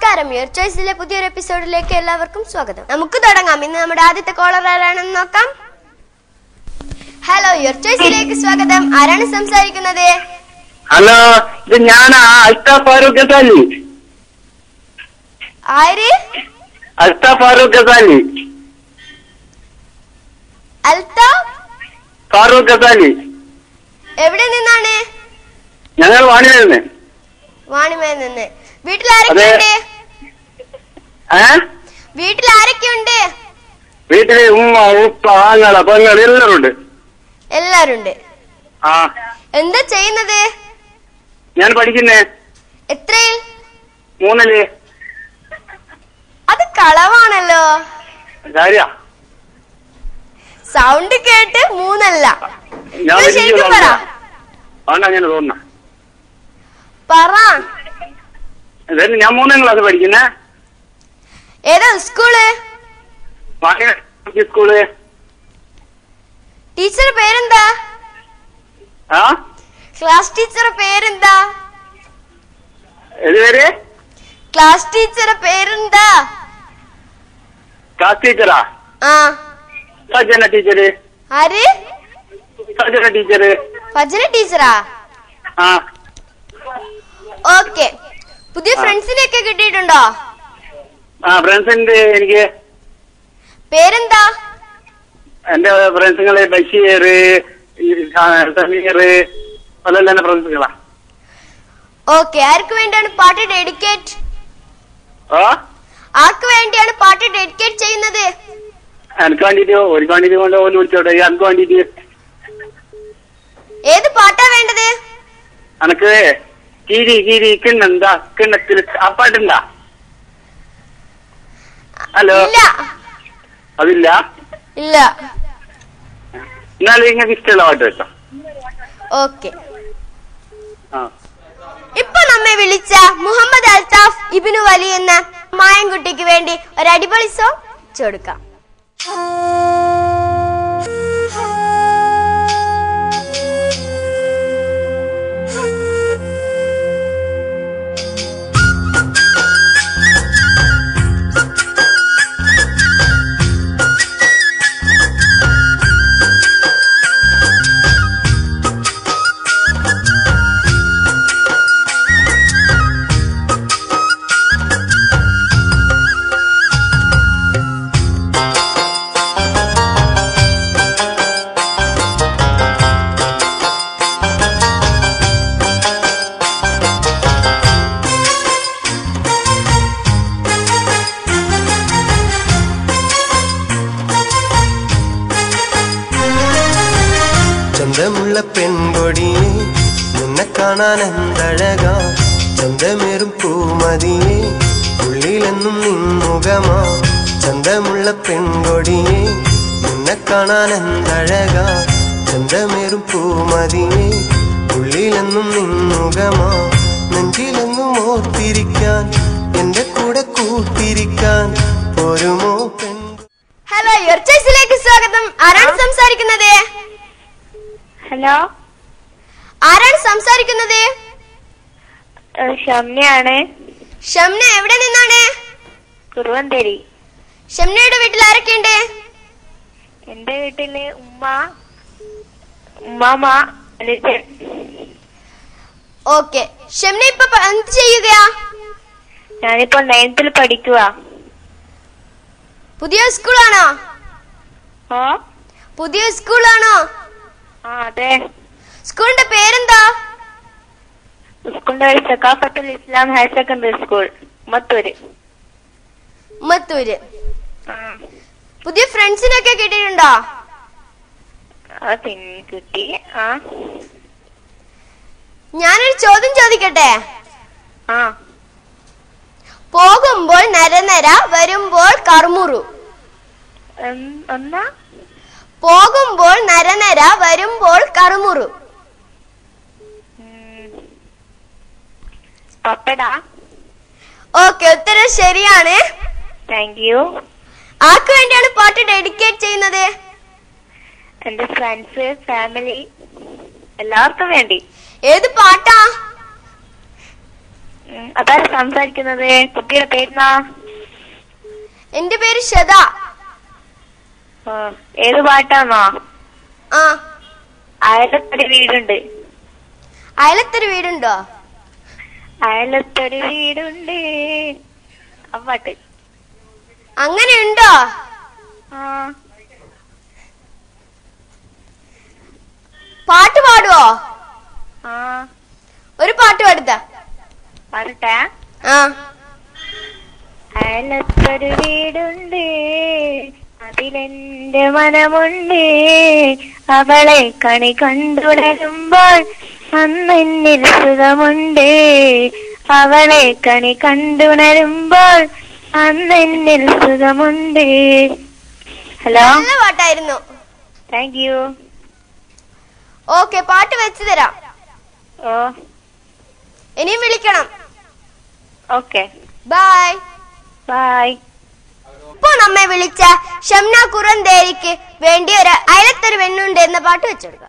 നമസ്കാരം ഇയർ ചോയ്സിലെ പുതിയൊരു എപ്പിസോഡിലേക്ക് എല്ലാവർക്കും സ്വാഗതം നമുക്ക് തുടങ്ങാം ഇന്ന് നമ്മുടെ ആദ്യത്തെ കോളർ ആരാണെന്ന് നോക്കാം ഹലോ ഇയർ ചോയ്സിലേക്ക് സ്വാഗതം ആരാണ് സംസാരിക്കുന്നത് ഹലോ ഇത് ഞാനാ അൽത്താഫ് ഫാറൂഖ് ഗസാലി ആര് അൽത്താഫ് ഫാറൂഖ് ഗസാലി അൽത്ത ഫാറൂഖ് ഗസാലി എവിടെ നിന്നാണ് ഞങ്ങൾ വാണിരുന്ന് വാണിമയിൽ നിന്ന് വീട്ടിൽ ആരൊക്കെയുണ്ട് ഏ വീട്ടിൽ ആരൊക്കെയുണ്ട് വീട്ടില് ഉമ്മ ഉപ്പ ആങ്ങള പെങ്ങൾ എല്ലാവരും ഉണ്ട് എല്ലാരും ഉണ്ട് ആ എന്താ ചെയ്യുന്നത് ഞാൻ പഠിക്കുന്നേ എത്രയിൽ മൂന്നില് അത് കളവാണല്ലോ കാര്യ സൗണ്ട് കേട്ട് മൂന്നല്ല ഞാൻ ഇത് വലിയ ശരിക്കും പറ അതുകൊണ്ടാ അങ്ങനെ തോന്നുന്ന പറ ഇതന്നെ ഞാൻ മൂന്നാം ക്ലാസ് പഠിക്കുന്നേ ഏതാ സ്കൂള് വാണി സ്കൂള് ടീച്ചർ പേരെന്താ ആ ക്ലാസ് ടീച്ചർ പേരെന്താ ഏതുപേര് ക്ലാസ് ടീച്ചർ പേരെന്താ ക്ലാസ് ടീച്ചറാ ആ സജ്ജന ടീച്ചറ് ആര് സജ്ജന ടീച്ചറ് ഭജന ടീച്ചറാ ആ ഓക്കെ പുതിയ ഫ്രണ്ട്സിനെയൊക്കെ കിട്ടിയിട്ടുണ്ടോ ആ ഫ്രണ്ട്സ് ഉണ്ട് എനിക്ക് പേരെന്താ എന്റെ ഫ്രണ്ട്സുകള് ബഷീർ ഈ സ- സമീർ അതെല്ലാം എന്റെ ഫ്രണ്ട്സുകളാ ഓക്കെ ആർക്ക് വേണ്ടിയാണ് പാട്ട് ഡെഡിക്കേറ്റ് ഓ ആർക്ക് വേണ്ടിയാണ് പാട്ട് ഡെഡിക്കേറ്റ് ചെയ്യുന്നത് എനിക്ക് വേണ്ടിട്ട് ഒരു വേണ്ടിട്ട് കൊണ്ട് ഓല് വിളിച്ചോട്ടെ എനിക്ക് വേണ്ടിട്ട് ഏത് പാട്ടാ വേണ്ടത് എനക്ക് കീരി കീരി കിണ്ണെന്താ കിണ്ണത്തിൽ ആ പാട്ടുണ്ടാ ഹലോ ഇല്ല അതില്ല ഇല്ല എന്നാലും നിങ്ങൾക്ക് ഇഷ്ടമുള്ള പാട്ട് വെച്ചോ ഓക്കെ ആ ഇപ്പൊ നമ്മെ വിളിച്ച മുഹമ്മദ് അൽതാഫ് ഇബിനു വലി എന്ന മായൻകുട്ടിക്ക് വേണ്ടി ഒരു അടിപൊളി സോങ് കൊടുക്കാം ചന്തമുള്ള പെൺകൊടിയെ നിന്നെ കാണാൻ എന്തഴകാ ചന്തമേറും പൂമതിയെ ഉള്ളിലെന്നും നിൻമുഖമാ ചന്തമുള്ള പെൺകൊടിയെ നിന്നെ കാണാൻ എന്തഴകാ ചന്തമേറും പൂമതിയെ ഉള്ളിലെന്നും നിൻമുഖമാ നെഞ്ചിലെന്നും ഓർത്തിരിക്കാൻ എന്റെ കൂടെ കൂട്ടിരിക്കാൻ പോരുമോ പെൺ ഹലോ യുർച്ചേഴ്സിലേക്ക് സ്വാഗതം ആരാണ് സംസാരിക്കുന്നത് ഹലോ ആരാണ് സംസാരിക്കുന്നത് ഏഹ് ഷംനയാണ് ഷംന എവിടെ നിന്നാണ് കുറുവന്തേരി ഷംനയുടെ വീട്ടിൽ ആരൊക്കെയുണ്ട് എന്റെ വീട്ടില് ഉമ്മ ഉമ്മാമ അനുജൻ ഓക്കെ ഷംന ഇപ്പൊ പ- എന്ത് ചെയ്യുകയാ ഞാനിപ്പോ നയൻത്തിൽ പഠിക്കുക പുതിയ സ്കൂളാണോ ഓ പുതിയ സ്കൂളാണോ ആ അതെ സ്കൂളിന്റെ പേരെന്താ സ്കൂളിന്റെ പേര് Sakafathul Islam higher secondary school Mathur Mathur ആ പുതിയ ഫ്രണ്ട്സിനൊക്കെ കിട്ടിയിട്ടുണ്ടോ ആ പിന്നെ കിട്ടി ആ ഞാനൊരു ചോദ്യം ചോദിക്കട്ടെ ആ പോകുമ്പോൾ നരനര വരുമ്പോൾ കർമുറു എൻ- എന്നാ പോകുമ്പോൾ നരനര വരുമ്പോൾ കറുമുറു ഉം. പപ്പടാ ഓക്കെ ഉത്തരം ശരിയാണ് താങ്ക് യു ആർക്ക് വേണ്ടിയാണ് പാട്ട് ഡെഡിക്കേറ്റ് ചെയ്യുന്നത് എന്റെ ഫ്രണ്ട്സ് ഫാമിലി എല്ലാവർക്കും വേണ്ടി ഏത് പാട്ടാ ഉം, അതാരാ സംസാരിക്കുന്നത് കുട്ടിയുടെ പേരുന്നാ എന്റെ പേര് ശത ആ, ഏത് പാട്ടാന്നോ ആ അയലത്തൊരു വീടുണ്ട് അയലത്തൊരു വീടുണ്ടോ അയലത്തൊരു വീടുണ്ട് ആ പാട്ട് അങ്ങനെയുണ്ടോ ആ പാട്ട് പാടുവോ ആ ഒരു പാട്ട് പാടുത്ത പാടട്ടെ ആ അയലത്തൊരു വീടുണ്ട് അതിലെന്റെ മനമുണ്ട് അവളെ കണി കണ്ടുണരുമ്പോൾ അന്നെന്നിൽ സുഖമുണ്ട് അവളെ കണി കണ്ടുണരുമ്പോൾ അന്നെന്നിൽ സുഖമുണ്ട് ഹലോ നല്ല പാട്ടായിരുന്നു താങ്ക് യു ഓക്കെ പാട്ട് വെച്ചു തരാം ഓ ഇനിയും വിളിക്കണം ഓക്കെ ബൈ ബൈ ഇപ്പൊ നമ്മെ വിളിച്ച ഷംന കുറന്തേരിക്ക് വേണ്ടി ഒരു അയലത്തൊരു പെണ്ണുണ്ട് എന്ന പാട്ട് വെച്ചെടുക്കാം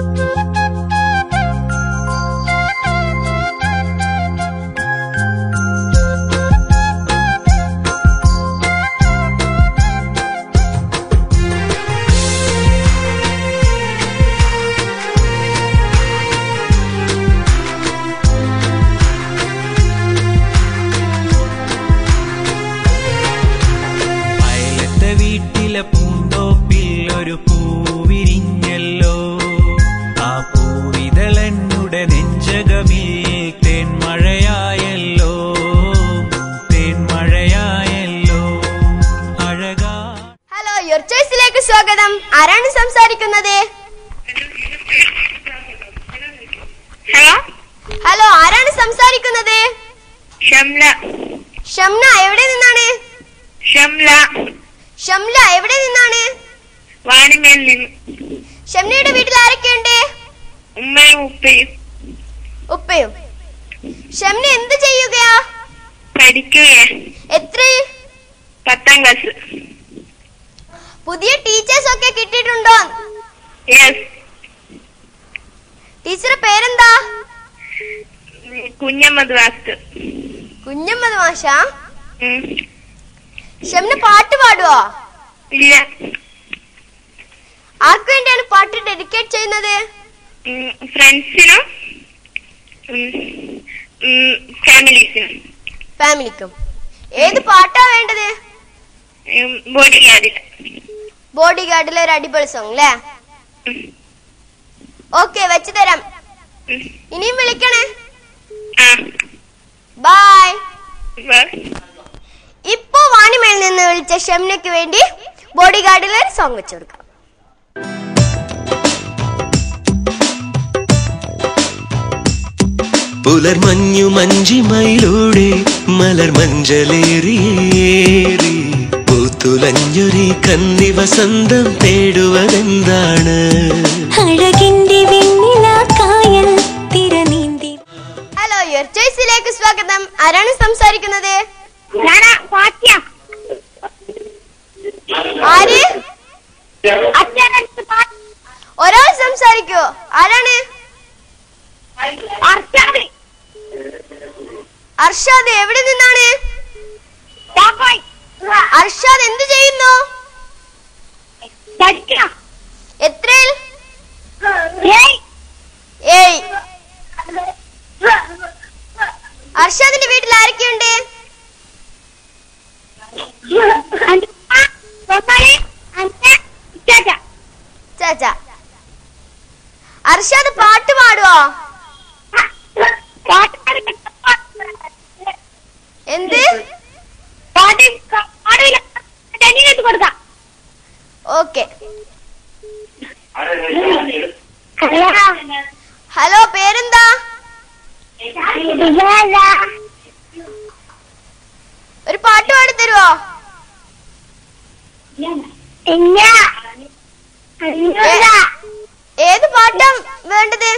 അയലത്തെ വീട്ടിലെ പൂന്തോപ്പിൽ ഒരു പൂവിരിഞ്ഞല്ലോ ആ പൂവിതളെന്നുടെ നെഞ്ചകമിൽ തേൻമഴയായല്ലോ തേൻമഴയായല്ലോ അഴകാ ഹലോ യുവർ ചോയ്സിലേക്ക് സ്വാഗതം ആരാണ് സംസാരിക്കുന്നത് ഹലോ ഹലോ ആരാണ് സംസാരിക്കുന്നത് ഷംല ഷംന എവിടെ നിന്നാണ് ഷംല ഷംല എവിടെ നിന്നാണ് വാണിമേൽ നിന്ന് ഷംനയുടെ വീട്ടിൽ ആരൊക്കെയുണ്ട് ഉമ്മയും ഉപ്പയും ഉപ്പയും ഷംന എന്ത് ചെയ്യുകയാ പഠിക്കുകയാ എത്ര പത്താം ക്ലാസ് പുതിയ ടീച്ചേഴ്സ് ഒക്കെ കിട്ടിയിട്ടുണ്ടോ യെസ് ടീച്ചറുടെ പേരെന്താ കുഞ്ഞമ്മദ് വാസ്തു കുഞ്ഞമ്മദ് മാഷ ഉം. ഷംന പാട്ട് പാടുവോ ഇല്ല ആർക്കു വേണ്ടിയാണ് പാട്ട് ഡെഡിക്കേറ്റ് ചെയ്യുന്നത് ഉം, ഫ്രണ്ട്സിനും ഉം, ഉം, ഫാമിലീസിനും ഫാമിലിക്കും ഏത് പാട്ടാ വേണ്ടത് ഉം, ബോഡി ഗാർഡിൽ ബോഡി ഗാർഡിലെ ഒരു അടിപൊളി സോങ് അല്ലേ ഉം, ഓക്കെ വെച്ചു തരാം ഉം. ഇനിയും വിളിക്കണേ ആ ബൈ ബൈ. ഇപ്പോ വാണിമേൽ നിന്ന് വിളിച്ച ഷംനയ്ക്ക് വേണ്ടി ബോഡി ഗാർഡിലെ ഒരു സോങ് വെച്ചു കൊടുക്കാം പുലർമഞ്ഞു മഞ്ചിമയിലൂടെ മലർ മഞ്ചലേറിയേറി പൂത്തുലഞ്ഞൊരി കന്നി വസന്തം തേടുവതെന്താണ് അഴകിന്റെ വെണ്ണില കായൽ തിരനീന്തി ഹലോ യുവർ ചോയ്സിലേക്ക് സ്വാഗതം ആരാണ് സംസാരിക്കുന്നത് ഞാനാ ഫാത്തിയ. ആര് അച്ഛനടുത്ത് പാ- ഒരാൾ സംസാരിക്കോ ആരാണ് അർച്ചാദ്. അർഷാദ് എവിടെ നിന്നാണ് ചാക്കോയ്. അർഷാദ് എന്ത് ചെയ്യുന്നു പഠിക്കണം. എത്രയിൽ ഏയ്. ഏയ് അർഷാദിന്റെ വീട്ടിൽ ആരൊക്കെയുണ്ട് അന്റെ ഉമ്മ, ഉമ്മാളി, അന്റെ ഇച്ചാച്ച. ചാച്ച അർഷാദ് പാട്ട് പാടുവോ പാട്ടുകാരി എന്ത് പാട്ട് പാടില്ല അനിയനെടുത്ത് കൊടുക്കാം ഓക്കെ ഹലോ ഹലോ പേരെന്താ ഒരു പാട്ട് പാടി തരുവോ ഇല്ല ഏ- ഏത് പാട്ടാ വേണ്ടത്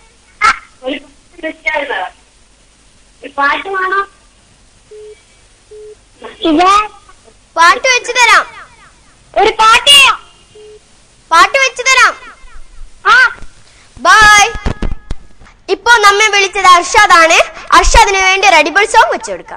പാട്ട് വേണോ ഇത് പാട്ട് വെച്ചു തരാം ഒരു പാട്ട് ചെയ്യാം. പാട്ട് വെച്ചു തരാം ആ ബൈ ഇപ്പൊ നമ്മെ വിളിച്ചത് അർഷാദാണ് അർഷാദിന് വേണ്ടി ഒരു അടിപൊളി സോങ് വെച്ചു കൊടുക്കാം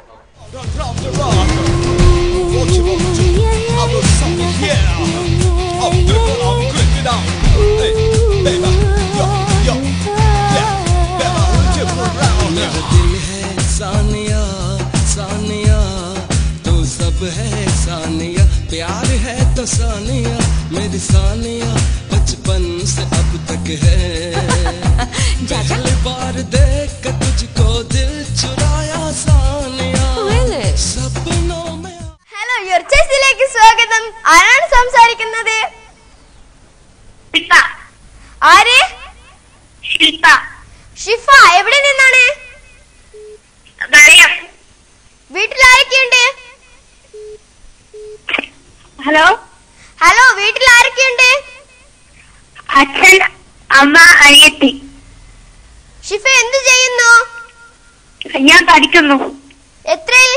मेरा दिल है सानिया सानिया तो सब है सानिया प्यार है तो सानिया मेरी सानिया बचपन से अब तक है पहली बार देख कर तुझको दिल चुराया सानिया सपनों में ഹലോ യുർച്ചേസിലേക്ക് സ്വാഗതം ആരാണ് സംസാരിക്കുന്നത് ശില്പ ആര് ശില്പ ഷിഫ എവിടെ നിന്നാണ് പറയാം വീട്ടിൽ ആരൊക്കെയുണ്ട് ഹലോ ഹലോ വീട്ടിൽ ആരൊക്കെയുണ്ട് അച്ഛൻ അമ്മ അനിയത്തി ഷിഫ എന്തു ചെയ്യുന്നു ഞാൻ പഠിക്കുന്നു എത്രയിൽ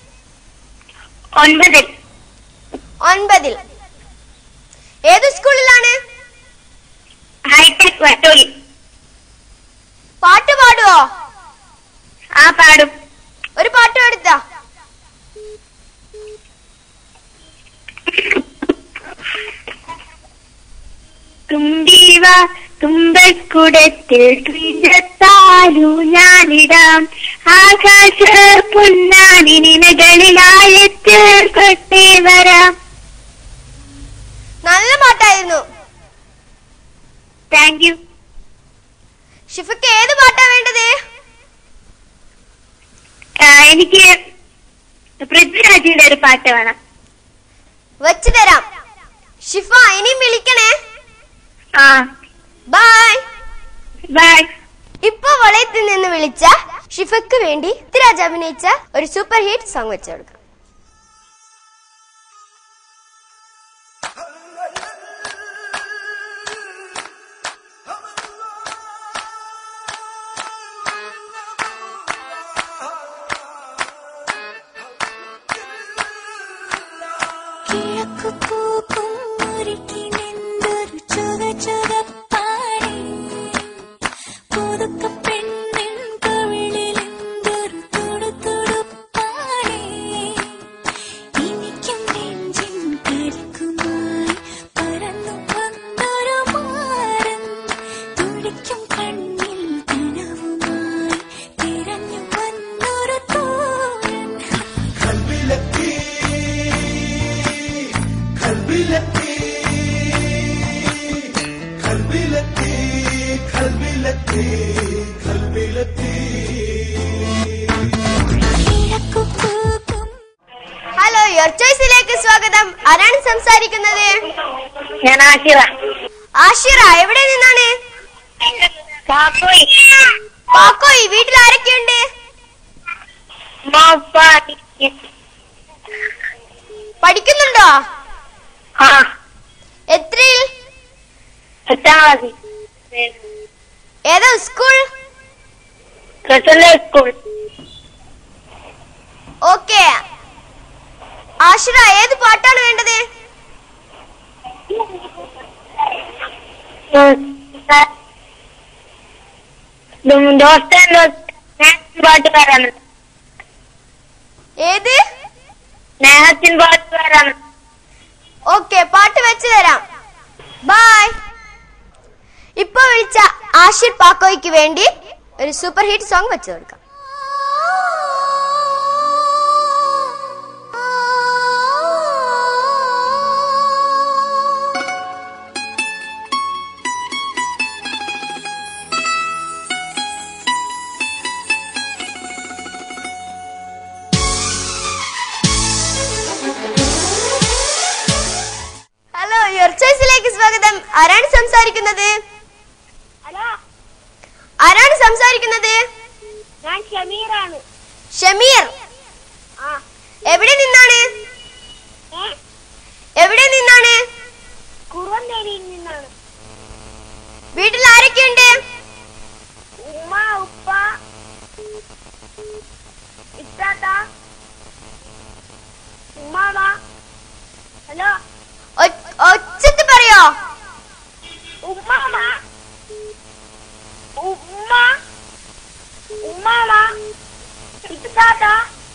ഒൻപതിൽ ഒൻപതിൽ ഏത് സ്കൂളിലാണ് ഹൈടെക് വട്ടോലി പാട്ട് പാടുവോ ആ പാടും ഒരു പാട്ട് പാടുത്താ തുമ്പീവ തുമ്പക്കുടത്തിൽ തുഞ്ചത്താലു ഞാനിടാം ആകാശ പൊന്നാനി നിലകളിലായത്തിൽ കൊട്ടേ വരാം നല്ല പാട്ടായിരുന്നു താങ്ക് യു ഷിഫക്ക് ഏത് പാട്ടാ വേണ്ടത് എനിക്ക് പൃഥ്വിരാജിയുടെ ഒരു പാട്ട് വേണം വെച്ചു തരാം ഷിഫ ഇനിയും വിളിക്കണേ ആ ബൈ ബൈ ഇപ്പൊ വളയത്തിൽ നിന്ന് വിളിച്ച ഷിഫക്ക് വേണ്ടി പൃഥ്വിരാജ് അഭിനയിച്ച ഒരു സൂപ്പർ ഹിറ്റ് സോങ് വെച്ചു കൊടുക്കാം കിഴക്കു പൂക്കും മുറിക്കിനെന്തൊരു ചുക ചുകപ്പാടേ പുതുക്ക പെണ്ണിൻ കവിളിലെന്തൊരു തുടു തുടുപ്പാടേ എനിക്കും നെഞ്ചിൻ കരുക്കുമായി പറന്നു വന്നൊരു മാരൻ തുടിക്കും കണ്ണിൽ കനവുമായി തിരഞ്ഞു വന്നൊരു തോരൻ കിഴക്കു പൂക്കും ഹലോ യുവർ ചോയ്സിലേക്ക് സ്വാഗതം ആരാണ് സംസാരിക്കുന്നത് ഞാൻ ആശിറ ആഷിറ എവിടെ നിന്നാണ് കാക്കോയി പാക്കോയി വീട്ടിൽ ആരൊക്കെയുണ്ട് പഠിക്കുന്നുണ്ടോ ആ എത്രയിൽ എട്ടാം ക്ലാസ്സിൽ ഏതാ school Prasanna school okay Ashira ഏത് പാട്ടാണ് വേണ്ടത് ദോസ്തൻ പാട്ട് പാടാണ് ഏത് സ്നേഹത്തിൻ പാട്ട് പാടാണ് ഓക്കെ പാട്ട് വെച്ച് തരാം ബൈ ഇപ്പൊ വിളിച്ച ആഷിർ പാക്കോയ്ക്ക് വേണ്ടി ഒരു സൂപ്പർ ഹിറ്റ് സോങ് വെച്ചു കൊടുക്കാം ഹലോ യുവർ ചോയ്സിലേക്ക് സ്വാഗതം ആരാണ് സംസാരിക്കുന്നത് ഹലോ ആരാണ് സംസാരിക്കുന്നത് ഞാൻ ഷമീറാണ് ഷമീർ ആ എവിടെ നിന്നാണ് ഏ എവിടെ നിന്നാണ് കുറുവന്തേരിയിൽ നിന്നാണ് വീട്ടിൽ ആരൊക്കെയുണ്ട് ഉമ്മ ഉപ്പ ഇത്താത്ത ഉമ്മാമ ഹലോ ഒ- ഒച്ചത്ത് പറയോ ഉമ്മാമ ഉമ്മ ഉമ്മാമ താത്താ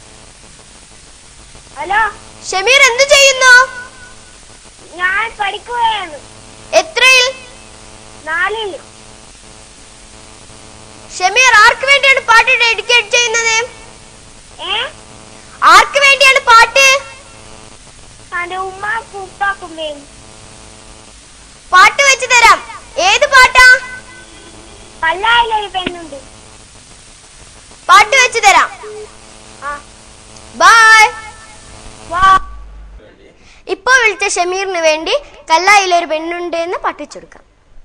ഹലോ ഷമീർ എന്ത് ചെയ്യുന്നു ഞാൻ പഠിക്കുകയാണ് എത്രയിൽ നാലിൽ ഷമീർ ആർക്ക് വേണ്ടിയാണ് പാട്ട് ഡെഡിക്കേറ്റ് ചെയ്യുന്നത് ഏ ആർക്ക് വേണ്ടിയാണ് പാട്ട് എന്റെ ഉമ്മാക്കും ഉപ്പാക്കും വേണ്ടി പാട്ട് വെച്ച് തരാം ഏത് പാട്ടാ പല്ലായിലൊരു പെണ്ണുണ്ട് പാട്ട് വെച്ച് തരാം ആ ബൈ വാ ഇപ്പൊ വിളിച്ച ഷമീറിന് വേണ്ടി കല്ലായിൽ ഒരു പെണ്ണുണ്ട് എന്ന് പാട്ട് വെച്ച് കൊടുക്കാം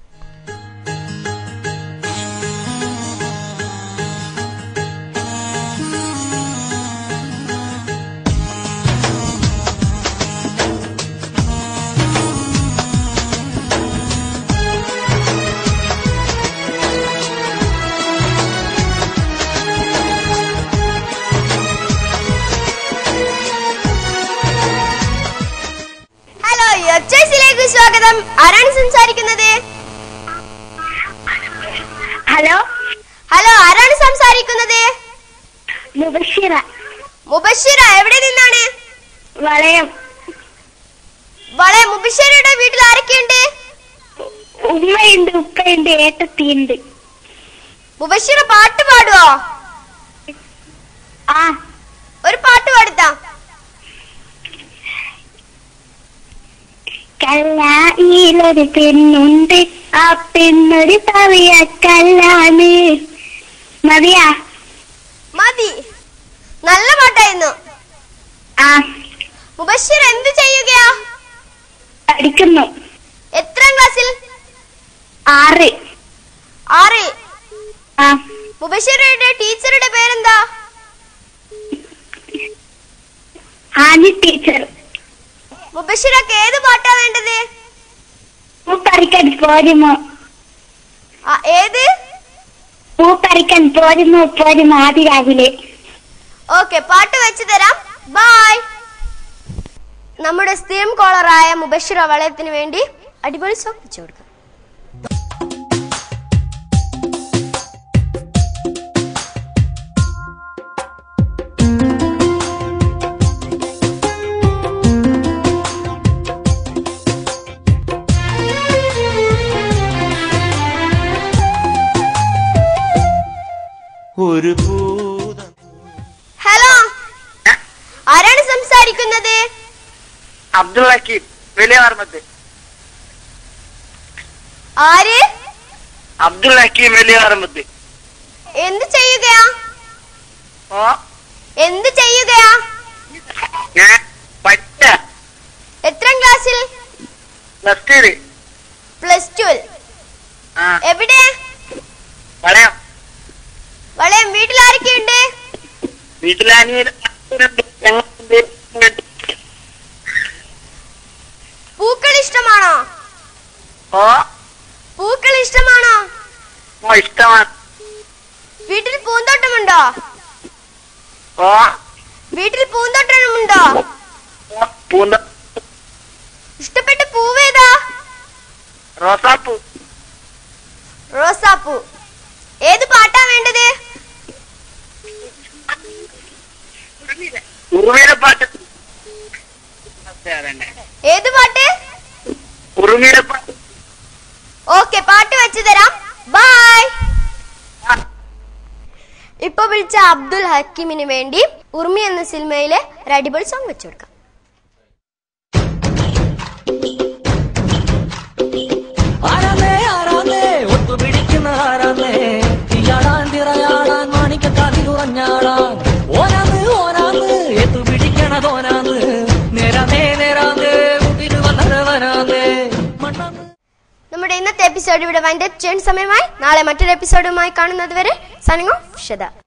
ഹലോ യോച്ചേഴ്സിലേക്ക് സ്വാഗതം ആരാണ് സംസാരിക്കുന്നത് ഹലോ ഹലോ ആരാണ് സംസാരിക്കുന്നത് മുബഷിറ മുബഷിറ എവിടെ നിന്നാണ് വളയം വളെ മുബഷിറയുടെ വീട്ടിൽ ആരൊക്കെയുണ്ട് ഉമ്മയുണ്ട് ഉപ്പയുണ്ട് ഏട്ടത്തിയുണ്ട് മുബഷിറ പാട്ട് പാടുവോ ആ ഒരു പാട്ട് പാടുത്താ കല്ലായിലൊരു പെണ്ണുണ്ട് ആ പെണ്ണൊരു പവിയ കല്ലാണ് മതിയാ മതി നല്ല പാട്ടായിരുന്നു ആ മുബഷിർ എന്ത് ചെയ്യുകയാ പഠിക്കുന്നു എത്രാം ക്ലാസ്സിൽ ആറ് ആറിൽ ആ മുബഷിറയുടെ ടീച്ചറുടെ പേരെന്താ ആനി ടീച്ചർ മുബഷിറക്ക് ഏത് പാട്ടാ വേണ്ടത് പൂ പറിക്കാൻ പോരുമോ ആ, ഏത് പൂ പറിക്കാൻ പോരുമോ പോരുമോ ആദ്യ രാവിലെ ഓക്കെ പാട്ട് വെച്ച് തരാം ബൈ നമ്മുടെ സ്ഥിരം കോളറായ മുബഷിറ വളയത്തിന് വേണ്ടി അടിപൊളി സോങ് വെച്ചു കൊടുക്കാം ഒരു ഭൂത ഹലോ ആരാണ് സംസാരിക്കുന്നത് അബ്ദുൾ ഹക്കീം വലിയ വർമ്മത്ത് ആര് അബ്ദുൾ ഹക്കീം വലിയ വർമ്മത്ത് എന്ത് ചെയ്യുകയാ ഓ എന്ത് ചെയ്യുകയാ ഞാൻ പഠിച്ച എത്രാം ക്ലാസ്സിൽ പ്ലസ് ടു പ്ലസ് ടു ആ എവിടെ വളയം വളയം വീട്ടിൽ ആരൊക്കെയുണ്ട് വീട്ടിലാണെങ്കിൽ പൂക്കൾ ഇഷ്ടമാണോ ഓ പൂക്കൾ ഇഷ്ടമാണോ ഓ ഇഷ്ടമാണ് വീട്ടിൽ പൂന്തോട്ടമുണ്ടോ ഓ വീട്ടിൽ പൂന്തോട്ടമുണ്ടോ ഓ, പൂന്ത ഇഷ്ടപ്പെട്ട പൂവേതാ റോസാപ്പൂ റോസാപ്പൂ ഏത് പാട്ടാ വേണ്ടത് ഉറുമിയുടെ പാട്ട് ഏത് പാട്ട് ഉറുമിയുടെ പാട്ട് ഓക്കെ പാട്ട് വെച്ച് തരാം ബൈ ഇപ്പൊ വിളിച്ച അബ്ദുൽ ഹക്കീമിന് വേണ്ടി ഉർമി എന്ന സിനിമയിലെ ഒരു അടിപൊളി സോങ് വെച്ചു കൊടുക്കാം ആരാന്നേ ആരാന്നേ ഒത്തുപിടിക്കുന്ന ആരാന്നേ തീയാടാൻ തിറയാടാൻ മാണിക്കക്കാതി കുറഞ്ഞാടാൻ ഓനാന്ന് ഓനാന്ന് എത്തുപിടിക്കണതോനാന്ന് നേരാന്നേ നേരാന്നേ മുട്ടിന് വന്നത് വരാന്നേ മണ്ണാന്ന് നമ്മുടെ ഇന്നത്തെ എപ്പിസോഡ് ഇവിടെ വൈൻഡപ്പ് ചെയ്യാൻ സമയമായി നാളെ മറ്റൊരു എപ്പിസോഡുമായി കാണുന്നത് വരെ സനിങ്ങോ ഷത